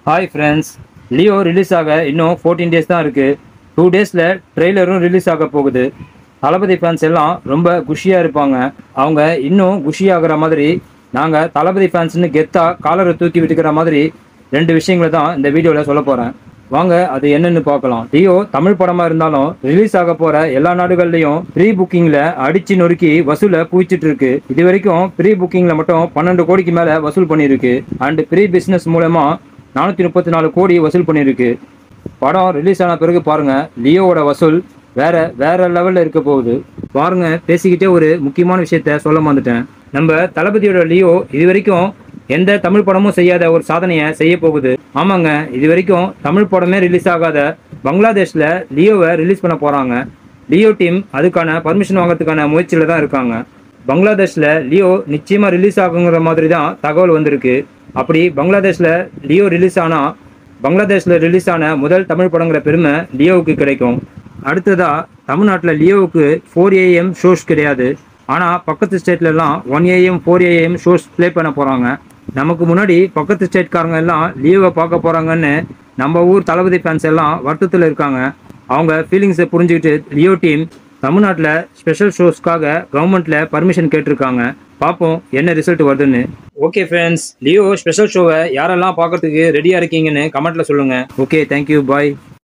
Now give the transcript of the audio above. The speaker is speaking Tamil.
ஹாய் ஃப்ரெண்ட்ஸ் லியோ ரிலீஸ் ஆக இன்னும் ஃபோர்டீன் டேஸ் தான் இருக்குது டூ டேஸில் ட்ரெய்லரும் ரிலீஸ் ஆக போகுது தளபதி ஃபேன்ஸ் எல்லாம் ரொம்ப குஷியாக இருப்பாங்க அவங்க இன்னும் குஷி ஆகுற மாதிரி நாங்கள் தளபதி ஃபேன்ஸ்னு கெத்தாக காலரை தூக்கி விட்டுக்கிற மாதிரி ரெண்டு விஷயங்களை தான் இந்த வீடியோவில் சொல்ல போகிறேன் வாங்க அது என்னன்னு பார்க்கலாம் லியோ தமிழ் படமாக இருந்தாலும் ரிலீஸ் ஆக போகிற எல்லா நாடுகள்லையும் ப்ரீ புக்கிங்கில் அடிச்சு நொறுக்கி வசூலை குவிச்சிட்டு இருக்கு இது வரைக்கும் ப்ரீ புக்கிங்கில் மட்டும் பன்னெண்டு கோடிக்கு மேலே வசூல் பண்ணியிருக்கு அண்ட் ப்ரீ பிஸ்னஸ் மூலமா நானூற்றி முப்பத்தி நாலு கோடி வசூல் பண்ணியிருக்கு படம் ரிலீஸ் ஆன பிறகு பாருங்க லியோவோட வசூல் வேற வேற லெவல்ல இருக்க போகுது பாருங்க பேசிக்கிட்டே ஒரு முக்கியமான விஷயத்த சொல்ல வந்துட்டேன் நம்ம தளபதியோட லியோ இது வரைக்கும் எந்த தமிழ் படமும் செய்யாத ஒரு சாதனையை செய்ய போகுது ஆமாங்க இது வரைக்கும் தமிழ் படமே ரிலீஸ் ஆகாத பங்களாதேஷ்ல லியோவை ரிலீஸ் பண்ண போறாங்க லியோ டீம் அதுக்கான பர்மிஷன் வாங்குறதுக்கான முயற்சியில தான் இருக்காங்க பங்களாதேஷ்ல லியோ நிச்சயமா ரிலீஸ் ஆகுங்கிற மாதிரி தான் தகவல் வந்திருக்கு அப்படி பங்களாதேஷ்ல லியோ ரிலீஸ் ஆனா பங்களாதேஷ்ல ரிலீஸ் ஆன முதல் தமிழ் படங்கிற பெருமை லியோவுக்கு கிடைக்கும் அடுத்ததா தமிழ்நாட்டில் லியோவுக்கு ஃபோர் ஏஎம் ஷோஸ் கிடையாது ஆனால் பக்கத்து ஸ்டேட்லலாம் one AM four AM shows play பண்ண போகிறாங்க நமக்கு முன்னாடி பக்கத்து ஸ்டேட்காரங்க எல்லாம் லியோவை பார்க்க போகிறாங்கன்னு நம்ம ஊர் தளபதி ஃபேன்ஸ் எல்லாம் வருத்தத்தில் இருக்காங்க அவங்க ஃபீலிங்ஸை புரிஞ்சுக்கிட்டு லியோ டீம் தமிழ்நாட்டில் ஸ்பெஷல் ஷோஸ்க்காக கவர்மெண்ட்ல பர்மிஷன் கேட்டிருக்காங்க பார்ப்போம் என்ன ரிசல்ட் வருதுன்னு ஓகே ஃப்ரெண்ட்ஸ் லியோ ஸ்பெஷல் ஷோவை யாரெல்லாம் பார்க்கறதுக்கு ரெடியாக இருக்கீங்கன்னு கமெண்ட்ல சொல்லுங்க ஓகே தேங்க்யூ பாய்